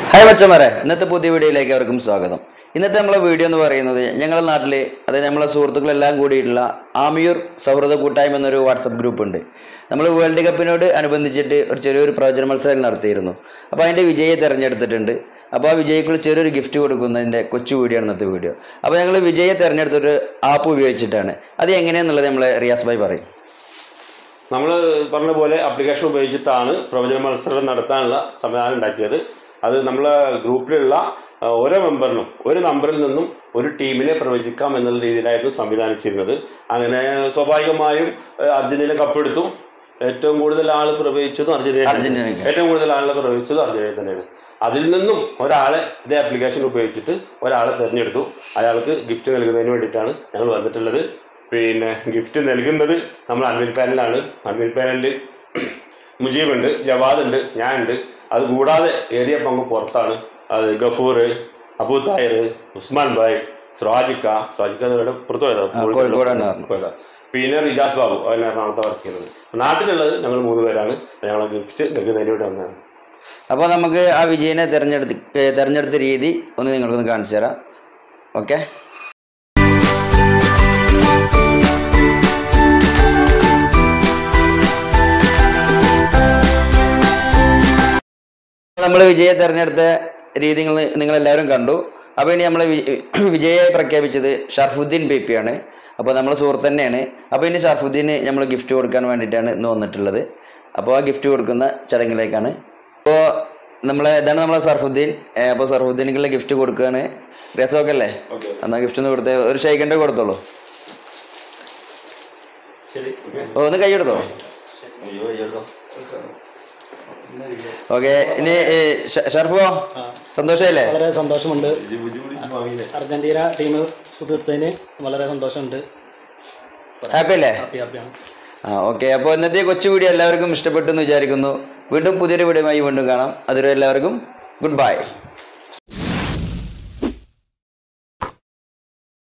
Hi മച്ചന്മാരെ ഇന്നത്തെ പുതിയ വീഡിയോയിലേക്ക് അവർക്കും സ്വാഗതം ഇന്നത്തെ നമ്മളെ വീഡിയോ എന്ന് പറയുന്നത് ഞങ്ങളുടെ നാട്ടിൽ അതായത് നമ്മളെ സുഹൃത്തുക്കളെല്ലാം കൂടിയിട്ടുള്ള ആമിയൂർ സൗഹൃദ കൂട്ടായ്മ എന്നൊരു വാട്സപ്പ് ഗ്രൂപ്പ് ഉണ്ട് നമ്മൾ വേൾഡ് കപ്പിനോട് അനുബന്ധിച്ചിട്ട് ഒരു ചെറിയൊരു പ്രവചന മത്സരം നടത്തിയിരുന്നു അപ്പോൾ അതിൻ്റെ വിജയെ തിരഞ്ഞെടുത്തിട്ടുണ്ട് അപ്പോൾ ആ വിജയിക്കുള്ള ചെറിയൊരു ഗിഫ്റ്റ് കൊടുക്കുന്നതിൻ്റെ കൊച്ചു വീഡിയോ ആണ് ഇന്നത്തെ വീഡിയോ അപ്പോൾ ഞങ്ങൾ വിജയെ തിരഞ്ഞെടുത്തൊരു ആപ്പ് ഉപയോഗിച്ചിട്ടാണ് അത് എങ്ങനെയാണെന്നുള്ളത് നമ്മളെ റിയാസ് ഭായി പറയും നമ്മൾ പറഞ്ഞ പോലെ ആപ്ലിക്കേഷൻ ഉപയോഗിച്ചിട്ടാണ് പ്രവചന മത്സരം നടത്താനുള്ള സംവിധാനം ഉണ്ടാക്കിയത് അത് നമ്മളെ ഗ്രൂപ്പിലുള്ള ആ, ഓരോ മെമ്പറിനും ഒരു നമ്പറിൽ നിന്നും ഒരു ടീമിനെ പ്രവചിക്കാം എന്നുള്ള രീതിയിലായിരുന്നു സംവിധാനിച്ചിരുന്നത് അങ്ങനെ സ്വാഭാവികമായും ആ, അർജന്റീന കപ്പെടുത്തു ഏറ്റവും കൂടുതൽ ആൾ പ്രവചിച്ചതും അർജന്റീന അർജന്റീനയ്ക്ക്. ഏറ്റവും കൂടുതൽ ആളുകൾ പ്രവചിച്ചതും അർജന്റീന തന്നെയാണ് അതിൽ നിന്നും ഒരാളെ ഇതേ ആപ്ലിക്കേഷൻ ഉപയോഗിച്ചിട്ട് ഒരാളെ തിരഞ്ഞെടുത്തു അയാൾക്ക് ഗിഫ്റ്റ് നൽകുന്നതിന് വേണ്ടിയിട്ടാണ് ഞങ്ങൾ വന്നിട്ടുള്ളത് പിന്നെ ഗിഫ്റ്റ് നൽകുന്നത് നമ്മൾ അഡ്മിൻ പാനലാണ് അഡ്മിൻ പാനലിൽ മുജീബ് ഉണ്ട് ജവാദ് ഉണ്ട് ഞാൻ ഉണ്ട് അത് കൂടാതെ ഏറിയ പങ്ക് പുറത്താണ് അത് ഗഫൂർ അബൂ തായർ ഉസ്മാൻ ഭായ് സ്രാജിക്ക സ്രാജിക്ക ഇവിടെ പുറത്തു പോയതാ കോഴിക്കോടാണ് പറഞ്ഞത്. പോയതാ പിന്നെ റിജാസ് ബാബു അവൻ എറണാകുളത്ത് വർക്ക് ചെയ്യുന്നത് നാട്ടിലുള്ളത് ഞങ്ങൾ മൂന്ന് പേരാണ് ഞങ്ങൾ ഗിഫ്റ്റ് നൽകുന്നതിന് വേണ്ടി വന്നതാണ് അപ്പോൾ നമുക്ക് ആ വിജയനെ തിരഞ്ഞെടുത്ത് ഏ, തിരഞ്ഞെടുത്ത രീതി ഒന്ന് നിങ്ങൾക്കൊന്ന് കാണിച്ചു തരാം ഓക്കെ നമ്മൾ വിജയെ തിരഞ്ഞെടുത്ത രീതി നിങ്ങൾ നിങ്ങളെല്ലാവരും കണ്ടു അപ്പോൾ ഇനി നമ്മൾ വിജയെ പ്രഖ്യാപിച്ചത് ഷർഫുദ്ദീൻ പി പി ആണ് അപ്പോൾ നമ്മൾ സുഹൃത്ത് തന്നെയാണ് അപ്പോൾ ഇനി ഷർഫുദ്ദീന് നമ്മൾ ഗിഫ്റ്റ് കൊടുക്കാൻ വേണ്ടിയിട്ടാണ് ഇന്ന് വന്നിട്ടുള്ളത് അപ്പോൾ ആ ഗിഫ്റ്റ് കൊടുക്കുന്ന ചടങ്ങിലേക്കാണ് അപ്പോൾ നമ്മളെ ഇതാണ് നമ്മളെ സർഫുദ്ദീൻ ഏ, അപ്പോൾ സർഫുദ്ദീനിക്കുള്ള ഗിഫ്റ്റ് കൊടുക്കുകയാണ് രസമൊക്കെ അല്ലേ ഓക്കെ എന്നാൽ ഗിഫ്റ്റ് ഒന്ന് കൊടുത്തേ ഒരു ഷൈക്കൻ്റെ കൊടുത്തോളൂ ശരി ഓ ഒന്ന് കൈ എടുത്തോ ഓക്കെ ഇനി ഏ, ഷ- ഷർഫോ സന്തോഷമല്ലേ വളരെ സന്തോഷമുണ്ട് അർജന്റീന ടീം കുതിർത്തതിന് വളരെ സന്തോഷമുണ്ട് ഹാപ്പി അല്ലേ ഹാപ്പി ഹാപ്പിയാണ് ആ ഓക്കെ അപ്പോൾ ഇന്നത്തെ കൊച്ചു വീഡിയോ എല്ലാവർക്കും ഇഷ്ടപ്പെട്ടു എന്ന് വിചാരിക്കുന്നു വീണ്ടും പുതിയൊരു വീഡിയോയുമായി വീണ്ടും കാണാം അതുവരെ എല്ലാവർക്കും ഗുഡ് ബൈ